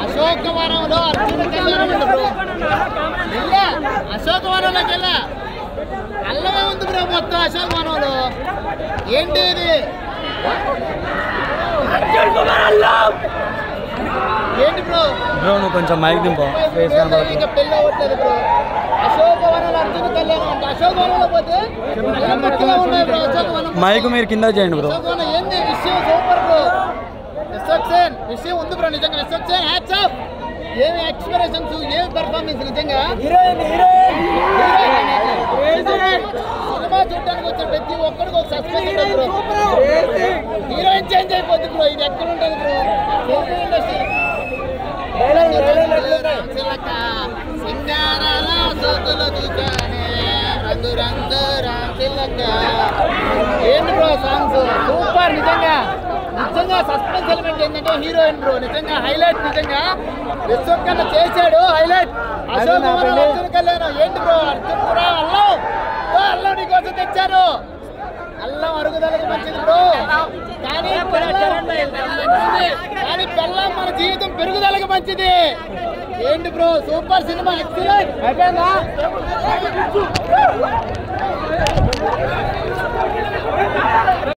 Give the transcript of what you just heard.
అశోకవనంలో అర్జున కళ్యాణం ఉంది బ్రో వెళ్ళా అశోకవనంలోకి వెళ్ళా అల్లమే ఉంది బ్రో మొత్తం అశోకవనంలో ఏంటి ఇది ఏంటి బ్రో బ్రో నువ్వు కొంచెం మైక్ దింపో ఫేస్ కనబడుతుంది ఇంకా పెళ్ళి అవ్వట్లేదు బ్రో అశోకవనంలో అర్జున కళ్యాణం అంటే అశోకవనంలో పోతే అల్లం మొక్కలే ఉన్నాయి బ్రో అశోకవనం మైక్ మీరు కింద చేయండి బ్రో అశోకవనం ఏంది విషయం సూపర్ బ్రో విశ్వక్సేన్ విషయం ఉంది బ్రో నిజంగా విశ్వక్సేన్ హ్యాట్స్ ఆఫ్ ఏమి ఎక్స్ప్రెషన్స్ ఏమి పెర్ఫార్మెన్స్ నిజంగా సినిమా చూడడానికి వచ్చిన ప్రతి ఒక్కడికి ఒక సస్పెన్స్ ఉంటుంది బ్రో హీరోయిన్ చేంజ్ అయిపోద్ది బ్రో ఇది ఎక్కడ ఉంటుంది బ్రో తెలుగు ఇండస్ట్రీ రామచిలక, సింగారాల సోకులు చూచానే, రంగు రంగు రామచిలక. ఏంటి బ్రో సాంగ్స్ సూపర్ నిజంగా నిజంగా సస్పెన్స్ ఎలిమెంట్ ఏంటంటే హీరోయిన్ బ్రో నిజంగా హైలైట్ నిజంగా విశ్వకన్న చేశాడు హైలైట్ అశోక్ కుమార్ అర్జున్ కళ్యాణ్ ఏంటి బ్రో అర్జున్ కూడా అల్లం ఓ, అల్లం నీకోసం తెచ్చారు అల్లం అరుగుదలకు మంచిది బ్రో కానీ బెల్లం- కానీ బెల్లం మన జీవితం పెరుగుదలకు మంచిది ఏంటి బ్రో సూపర్ సినిమా ఎక్సలెంట్ అయిపోయిందా